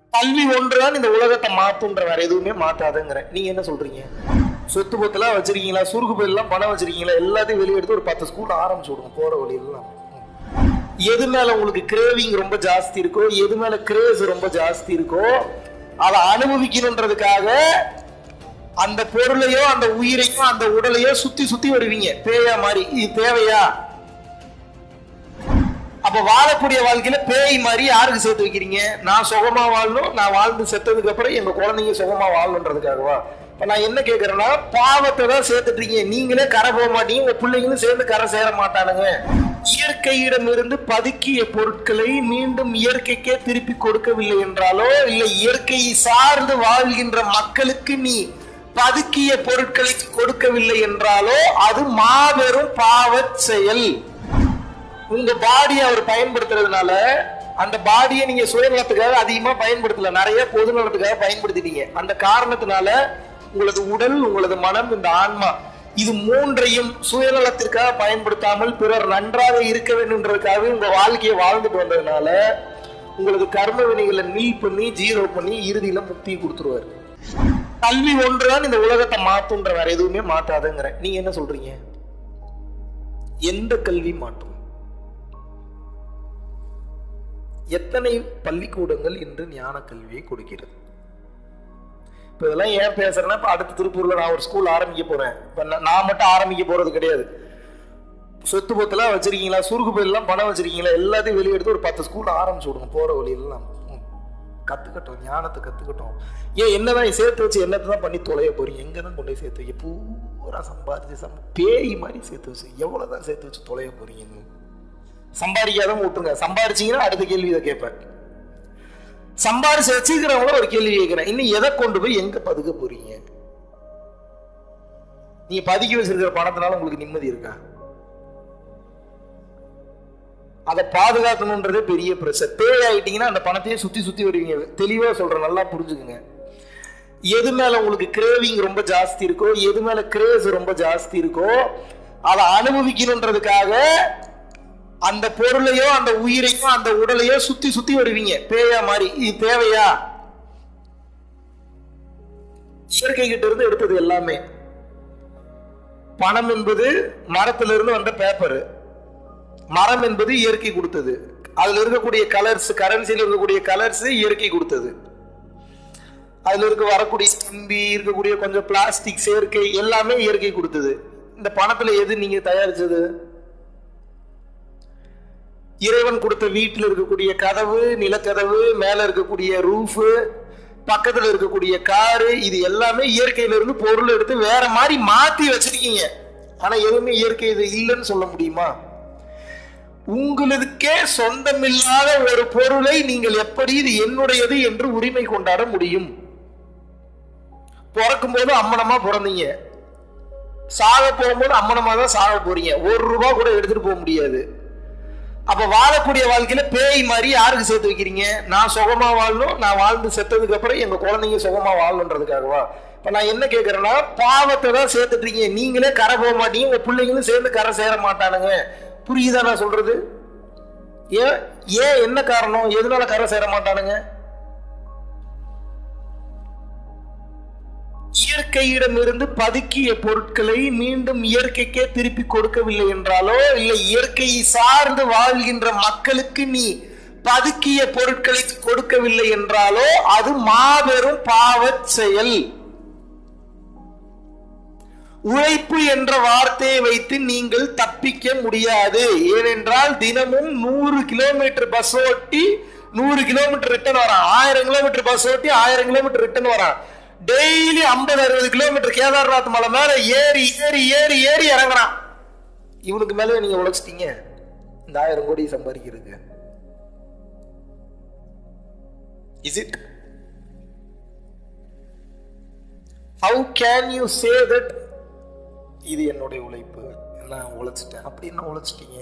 கல்வி ஒன்றுதான் இந்த உலகத்தை மாத்துன்ற வேற எதுவுமே மாத்தாதுங்கிற நீங்க என்ன சொல்றீங்க சொத்து பத்தெல்லாம் வச்சிருக்கீங்களா சுருக்கு பயிலாம் பணம் வச்சிருக்கீங்களா எல்லாத்தையும் வெளியே எடுத்து ஒரு பத்து ஸ்கூல் ஆரம்பிச்சு விடுங்க போற வழியெல்லாம் எது மேல உங்களுக்கு கிரேவிங் ரொம்ப ஜாஸ்தி இருக்கோ எது மேல கிரேஸ் ரொம்ப ஜாஸ்தி இருக்கோ அதை அனுபவிக்கணுன்றதுக்காக அந்த பொருளையோ அந்த உயிரையோ அந்த உடலையோ சுத்தி சுத்தி வருவீங்க பேயா மாதிரி இது தேவையா அப்ப வாழக்கூடிய வாழ்க்கையில பேய் மாதிரி யாருக்கு சேர்த்து வைக்கிறீங்க நான் சுகமா வாழணும் நான் வாழ்ந்து செத்ததுக்கு அப்புறம் எங்க குழந்தைங்க சுகமா வாழணுன்றதுக்காகவா இப்ப நான் என்ன கேக்குறேன்னா பாவத்தை தான் சேர்த்துட்டு இருக்கீங்க நீங்களே கரை போக மாட்டீங்க உங்க பிள்ளைங்களும் சேர்ந்து கரை சேர மாட்டானுங்க இயற்கையிடமிருந்து பதுக்கிய பொருட்களை மீண்டும் இயற்கைக்கே திருப்பி கொடுக்கவில்லை என்றாலோ இல்ல இயற்கையை சார்ந்து வாழ்கின்ற மக்களுக்கு நீ பதுக்கிய பொருட்களை கொடுக்கவில்லை என்றாலோ அது மாபெரும் பாவச் செயல் உங்க பாடியை அவர் பயன்படுத்துறதுனால அந்த பாடியை நீங்க சுயநலத்துக்காக அதிகமா பயன்படுத்தல நிறைய பொது நலத்துக்காக பயன்படுத்திட்டீங்க அந்த காரணத்தினால உங்களது உடல் உங்களது மனம் இந்த ஆன்மா இது மூன்றையும் சுயநலத்திற்காக பயன்படுத்தாமல் பிறர் நன்றாக இருக்க வேண்டும்ன்றதுக்காக உங்க வாழ்க்கையை வாழ்ந்துட்டு வந்ததுனால உங்களது கர்ம வினைகளை நீல் பண்ணி ஜீரோ பண்ணி இறுதியில முக்தியை கொடுத்துருவாரு கல்வி ஒன்றுதான் இந்த உலகத்தை மாத்துன்ற வேற எதுவுமே மாத்தாதுங்கிற நீங்க என்ன சொல்றீங்க எந்த கல்வி மாற்றும் எத்தனை பள்ளிக்கூடங்கள் இன்று ஞான கல்வியை கொடுக்கிறது இப்போ இதெல்லாம் ஏன் பேசுறேன்னா இப்போ அடுத்த திருப்பூர்ல நான் ஒரு ஸ்கூல் ஆரம்பிக்க போறேன் இப்போ நான் மட்டும் ஆரம்பிக்க போறது கிடையாது சொத்து பத்தெல்லாம் வச்சிருக்கீங்களா சுருக்கு பயிலாம் பணம் வச்சிருக்கீங்களா எல்லாத்தையும் வெளியே எடுத்து ஒரு பத்து ஸ்கூல் ஆரம்பிச்சு விடுங்க போற வழியெல்லாம் ம். கத்துக்கட்டும் ஞானத்தை கத்துக்கட்டும் ஏன் என்னதான் சேர்த்து வச்சு என்னத்தை தான் பண்ணி தொலைய போறீங்க எங்க தான் கொண்டு போய் சேர்த்து வைக்க பூரா சம்பாதிச்சு சம் பேய் மாதிரி சேர்த்து வச்சு எவ்வளவுதான் சேர்த்து வச்சு தொலைய போறீங்கன்னு சம்பாதிக்காதவங்க விட்டுருங்க சம்பாதிச்சீங்கன்னா அடுத்த கேள்வி இதை கேட்பேன் சம்பாதிச்சு வச்சுக்கிறவங்கள ஒரு கேள்வி கேட்கிறேன் இன்னும் எதை கொண்டு போய் எங்க பதுக்க போறீங்க நீங்க பதுக்கி வச்சிருக்கிற பணத்தினால உங்களுக்கு நிம்மதி இருக்கா அதை பாதுகாக்கணுன்றதே பெரிய பிரச்சனை பேய் ஆயிட்டீங்கன்னா அந்த பணத்தையே சுத்தி சுத்தி வருவீங்க தெளிவா சொல்றேன் நல்லா புரிஞ்சுக்குங்க எது மேல உங்களுக்கு கிரேவிங் ரொம்ப ஜாஸ்தி இருக்கோ எது மேல கிரேஸ் ரொம்ப ஜாஸ்தி இருக்கோ அதை அனுபவிக்கணுன்றதுக்காக அந்த பொருளையோ அந்த உயிரையோ அந்த உடலையோ சுத்தி சுத்தி வருவீங்க பேயா மாதிரி இது தேவையா இயற்கை கிட்ட இருந்து எடுத்தது எல்லாமே பணம் என்பது மரத்துல இருந்து வந்த பேப்பர் மரம் என்பது இயற்கை கொடுத்தது அதுல இருக்கக்கூடிய கலர்ஸ் கரன்சியில் இருக்கக்கூடிய கலர்ஸ் இயற்கை கொடுத்தது அதுல இருக்க வரக்கூடிய கம்பி இருக்கக்கூடிய கொஞ்சம் பிளாஸ்டிக் சேர்க்கை எல்லாமே இயற்கை கொடுத்தது இந்த பணத்துல எது நீங்க தயாரிச்சது இறைவன் கொடுத்த வீட்டில் இருக்கக்கூடிய கதவு நிலக்கதவு மேல இருக்கக்கூடிய ரூஃபு பக்கத்துல இருக்கக்கூடிய காரு இது எல்லாமே இயற்கையில இருந்து பொருள் எடுத்து வேற மாதிரி மாத்தி வச்சிருக்கீங்க ஆனா எதுவுமே இயற்கை இது இல்லைன்னு சொல்ல முடியுமா உங்களுக்கே சொந்தமில்லாத ஒரு பொருளை நீங்கள் எப்படி இது என்னுடையது என்று உரிமை கொண்டாட முடியும் பிறக்கும் போது அம்மனமா பிறந்தீங்க சாக போகும்போது அம்மனமா தான் சாக போறீங்க ஒரு ரூபா கூட எடுத்துட்டு போக முடியாது அப்ப வாழக்கூடிய வாழ்க்கையில பேய் மாதிரி யாருக்கு சேர்த்து வைக்கிறீங்க நான் சுகமா வாழணும் நான் வாழ்ந்து செத்ததுக்கு அப்புறம் எங்க குழந்தைங்க சுகமா வாழணுன்றதுக்காகவா இப்ப நான் என்ன கேக்குறேன்னா பாவத்தை தான் சேர்த்துட்டு இருக்கீங்க நீங்களே கரை போக மாட்டீங்க உங்க பிள்ளைங்களும் சேர்ந்து கரை சேர மாட்டானுங்க புரியுதா நான் சொல்றது ஏன் ஏன் என்ன காரணம் எதனால கரை சேர மாட்டானுங்க இயற்கையிடமிருந்து பதுக்கிய பொருட்களை மீண்டும் இயற்கைக்கே திருப்பி கொடுக்கவில்லை என்றாலோ இல்லை இயற்கையை சார்ந்து வாழ்கின்ற மக்களுக்கு நீ பதுக்கிய பொருட்களை கொடுக்கவில்லை என்றாலோ அது மாபெரும் பாவச் செயல் உழைப்பு என்ற வார்த்தையை வைத்து நீங்கள் தப்பிக்க முடியாது ஏனென்றால் தினமும் நூறு கிலோமீட்டர் பஸ் ஓட்டி நூறு கிலோமீட்டர் ரிட்டர்ன் வரான் ஆயிரம் கிலோமீட்டர் பஸ் ஓட்டி ஆயிரம் கிலோமீட்டர் ரிட்டர்ன் வரான் டெய்லி ஐம்பது அறுபது கிலோமீட்டர் கேதார்நாத் மலை மேல ஏறி ஏறி ஏறி ஏறி இறங்குறான் இவனுக்கு மேலே நீங்க உழைச்சிட்டீங்க இந்த ஆயிரம் கோடி சம்பாதிக்கிறதுக்கு is it how can you say that இது என்னுடைய உழைப்பு நான் உழைச்சிட்டேன் அப்படின்னு உழைச்சிட்டீங்க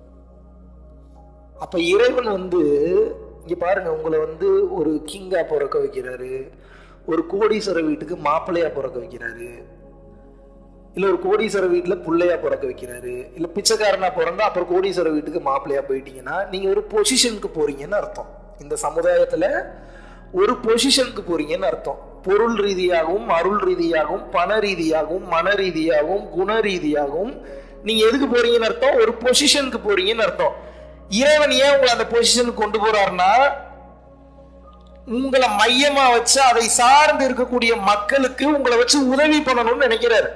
அப்ப இறைவன் வந்து இங்க பாருங்க உங்களை வந்து ஒரு கிங்கா பிறக்க வைக்கிறாரு ஒரு கோடீஸ்வர வீட்டுக்கு மாப்பிள்ளையா பிறக்க வைக்கிறாரு இல்ல ஒரு கோடீஸ்வர வீட்டுல புள்ளையா பிறக்க வைக்கிறாரு இல்ல பிச்சைக்காரனா பிறந்தா அப்புறம் கோடீஸ்வர வீட்டுக்கு மாப்பிள்ளையா போயிட்டீங்கன்னா நீங்க ஒரு பொசிஷனுக்கு போறீங்கன்னு அர்த்தம் இந்த சமுதாயத்துல ஒரு பொசிஷனுக்கு போறீங்கன்னு அர்த்தம் பொருள் ரீதியாகவும் அருள் ரீதியாகவும் பண ரீதியாகவும் மன ரீதியாகவும் குண ரீதியாகவும் நீங்க எதுக்கு போறீங்கன்னு அர்த்தம் ஒரு பொசிஷனுக்கு போறீங்கன்னு அர்த்தம் இறைவன் ஏன் உங்களை அந்த பொசிஷனுக்கு கொண்டு போறாருன்னா உங்களை மையமா வச்சு அதை சார்ந்து இருக்கக்கூடிய மக்களுக்கு உங்களை வச்சு உதவி பண்ணணும்னு நினைக்கிறாரு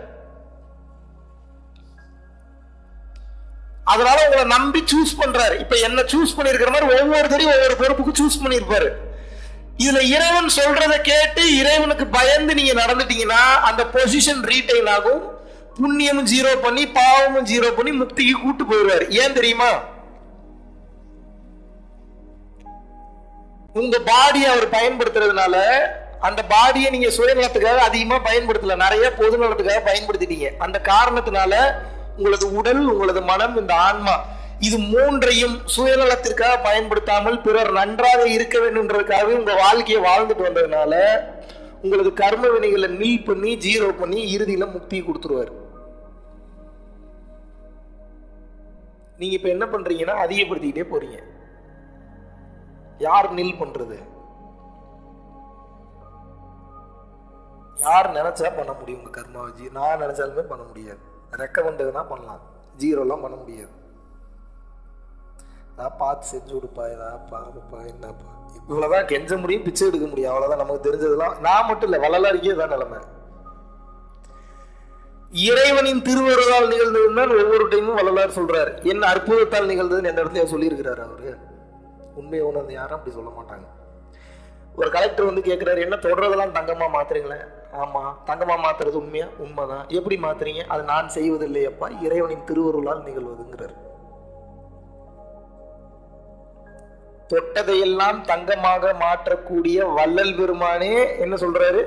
அதனால உங்களை நம்பி சூஸ் பண்றாரு இப்ப என்ன சூஸ் பண்ணிருக்கிற மாதிரி ஒவ்வொருத்தரையும் ஒவ்வொரு பொறுப்புக்கு சூஸ் பண்ணிருப்பாரு இதுல இறைவன் சொல்றத கேட்டு இறைவனுக்கு பயந்து நீங்க நடந்துட்டீங்கன்னா அந்த பொசிஷன் ரீட்டைன் ஆகும் புண்ணியமும் ஜீரோ பண்ணி பாவமும் ஜீரோ பண்ணி முக்திக்கு கூட்டு போயிடுவாரு ஏன் தெரியுமா உங்க பாடியை அவர் பயன்படுத்துறதுனால அந்த பாடியை நீங்க சுயநலத்துக்காக அதிகமா பயன்படுத்தல நிறைய பொது நலத்துக்காக பயன்படுத்திட்டீங்க அந்த காரணத்தினால உங்களது உடல் உங்களது மனம் இந்த ஆன்மா இது மூன்றையும் சுயநலத்திற்காக பயன்படுத்தாமல் பிறர் நன்றாக இருக்க வேண்டும்ன்றதுக்காகவே உங்க வாழ்க்கையை வாழ்ந்துட்டு வந்ததுனால உங்களது கர்ம வினைகளை நீல் பண்ணி ஜீரோ பண்ணி இறுதியில முக்தி கொடுத்துருவாரு நீங்க இப்ப என்ன பண்றீங்கன்னா அதிகப்படுத்திக்கிட்டே போறீங்க யார் நில் பண்றது யார் நினைச்சா பண்ண முடியும் உங்க கர்மாவை ஜீ நான் நினைச்சாலுமே பண்ண முடியாது ரெக்கமெண்டதுனா பண்ணலாம் ஜீரோலாம் பண்ண முடியாது நான் பார்த்து செஞ்சு கொடுப்பா ஏதாவது பாப்பா என்னப்பா இவ்வளவுதான் கெஞ்ச முடியும் பிச்சை எடுக்க முடியும் அவ்வளவுதான் நமக்கு தெரிஞ்சதெல்லாம் நான் மட்டும் இல்லை வள்ளலாருக்கே தான் நிலைமை இறைவனின் திருவருளால் நிகழ்ந்ததுன்னு ஒவ்வொரு டைமும் வள்ளலார் சொல்றாரு என்ன அற்புதத்தால் நிகழ்ந்ததுன்னு எந்த இடத்துல சொல்லியிருக்கிறாரு அவரு உண்மையை உணர்ந்து யாரும் அப்படி சொல்ல மாட்டாங்க ஒரு கலெக்டர் வந்து கேட்குறாரு என்ன தொடர்றதெல்லாம் தங்கமா மாத்துறீங்களே ஆமா தங்கமா மாத்துறது உண்மையா உண்மைதான் எப்படி மாத்துறீங்க அது நான் செய்வதில்லையப்பா இறைவனின் திருவருளால் நிகழ்வதுங்கிறார் தொட்டதையெல்லாம் தங்கமாக மாற்றக்கூடிய வள்ளல் பெருமானே என்ன சொல்றாரு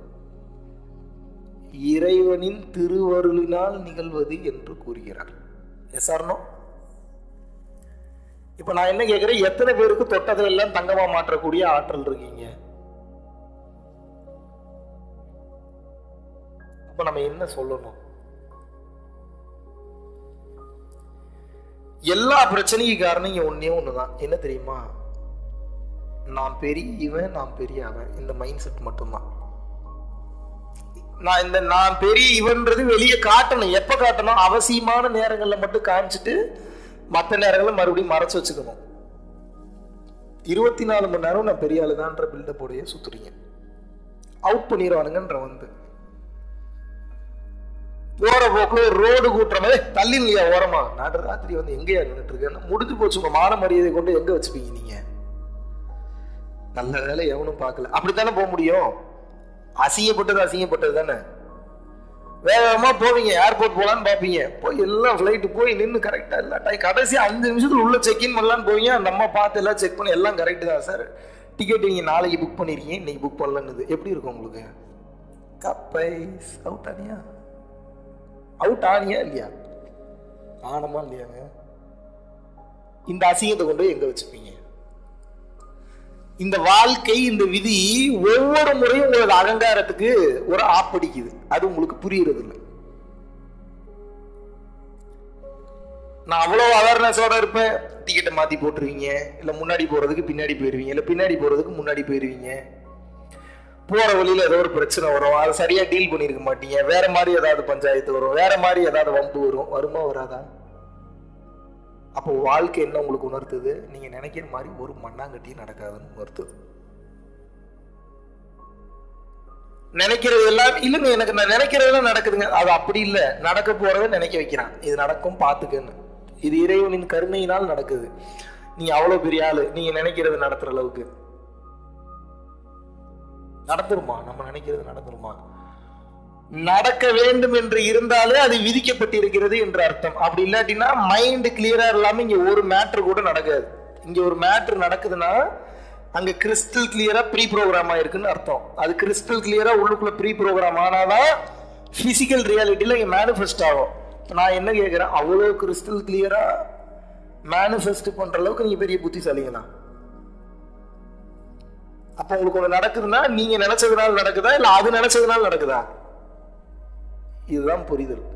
இறைவனின் திருவருளினால் நிகழ்வது என்று கூறுகிறார் எஸ் ஆர்னோ இப்ப நான் என்ன கேட்கிறேன் எத்தனை பேருக்கு தொட்டதையெல்லாம் தங்கமா மாற்றக்கூடிய ஆற்றல் இருக்கீங்க அப்ப நம்ம என்ன சொல்லணும் எல்லா பிரச்சனைக்கும் காரணம் இங்க ஒன்னே ஒண்ணுதான் என்ன தெரியுமா நான் பெரிய இவன் நான் பெரிய அவன் இந்த மைண்ட் செட் மட்டும்தான் நான் இந்த நான் பெரிய இவன்றது வெளியே காட்டணும் எப்ப காட்டணும் அவசியமான நேரங்கள்ல மட்டும் காமிச்சிட்டு மற்ற நேரங்களில் மறுபடியும் மறைச்சு வச்சுக்கணும் இருபத்தி நாலு மணி நேரம் நான் பெரிய ஆளுதான்ற பில்டப் உடைய சுத்துறீங்க அவுட் பண்ணிடுவானுங்கன்ற வந்து போற போக்குல ஒரு ரோடு கூட்டுற மாதிரி தள்ளி இல்லையா ஓரமா நாட்டு ராத்திரி வந்து எங்கேயா நின்றுட்டு இருக்கேன்னா முடிஞ்சு போச்சு உங்க மான மரியாதை கொண்டு எங்க வச்சுப்பீங்க நீங்க நல்ல வேலை எவனும் பார்க்கல அப்படித்தானே போக முடியும் அசிங்கப்பட்டது அசிங்கப்பட்டது தானே வேகமா போவீங்க ஏர்போர்ட் போலான்னு பார்ப்பீங்க போய் எல்லாம் ஃப்ளைட்டு போய் நின்று கரெக்டாக எல்லா டைம் கடைசி அஞ்சு நிமிஷத்துல உள்ள செக்இன் பண்ணலான்னு போவீங்க அந்த அம்மா பார்த்து எல்லாம் செக் பண்ணி எல்லாம் கரெக்டு தான் சார் டிக்கெட் நீங்கள் நாளைக்கு புக் பண்ணிருக்கீங்க இன்னைக்கு புக் பண்ணலன்னு எப்படி இருக்கும் உங்களுக்கு கப்பை அவுட் ஆனியா அவுட் ஆனியா இல்லையா ஆனமா இல்லையாங்க இந்த அசிங்கத்தை கொண்டு போய் எங்க வச்சுப்பீங்க இந்த வாழ்க்கை இந்த விதி ஒவ்வொரு முறையும் உங்களோட அகங்காரத்துக்கு ஒரு ஆப்படிக்குது அது உங்களுக்கு புரியறது இல்லை நான் அவ்வளோ அவேர்னஸோட இருப்பேன் டிக்கெட்டை மாத்தி போட்டுருவீங்க இல்ல முன்னாடி போறதுக்கு பின்னாடி போயிருவீங்க இல்ல பின்னாடி போறதுக்கு முன்னாடி போயிருவீங்க போற வழியில ஏதோ ஒரு பிரச்சனை வரும் அதை சரியா டீல் பண்ணிருக்க மாட்டீங்க வேற மாதிரி ஏதாவது பஞ்சாயத்து வரும் வேற மாதிரி ஏதாவது வம்பு வரும் வருமா வராதா அப்போ வாழ்க்கை என்ன உங்களுக்கு உணர்த்துது நீங்க நினைக்கிற மாதிரி ஒரு மண்ணாங்கட்டியும் நடக்காதுன்னு உணர்த்துது நினைக்கிறது எல்லாம் இல்லைங்க எனக்கு நான் நினைக்கிறதெல்லாம் நடக்குதுங்க அது அப்படி இல்லை நடக்க போறதை நினைக்க வைக்கிறான் இது நடக்கும் பார்த்துக்கன்னு இது இறைவனின் கருணையினால் நடக்குது நீ அவ்வளவு பெரிய ஆளு நீங்க நினைக்கிறது நடத்துற அளவுக்கு நடந்துருமா நம்ம நினைக்கிறது நடந்துருமா நடக்க வேண்டும் என்று இருந்தாலே அது விதிக்கப்பட்டிருக்கிறது என்று அர்த்தம் அப்படி இல்லாட்டினா மைண்ட் கிளியரா இல்லாம இங்க ஒரு மேட்ரு கூட நடக்காது இங்க ஒரு மேட்ரு நடக்குதுன்னா அங்க கிறிஸ்டல் கிளியரா ப்ரீ ப்ரோக்ராம் ஆயிருக்குன்னு அர்த்தம் அது கிறிஸ்டல் கிளியரா உள்ளுக்குள்ள ப்ரீ ப்ரோக்ராம் ஆனாதான் பிசிக்கல் ரியாலிட்டியில இங்க மேனிஃபெஸ்ட் ஆகும் நான் என்ன கேட்கிறேன் அவ்வளோ கிறிஸ்டல் கிளியரா மேனிஃபெஸ்ட் பண்ற அளவுக்கு நீங்க பெரிய புத்திசாலிங்களா அப்ப உங்களுக்கு ஒண்ணு நடக்குதுன்னா நீங்க நினைச்சதுனால நடக்குதா இல்ல அது நினைச்சதுனால நடக்குதா இதுதான் புரிதல்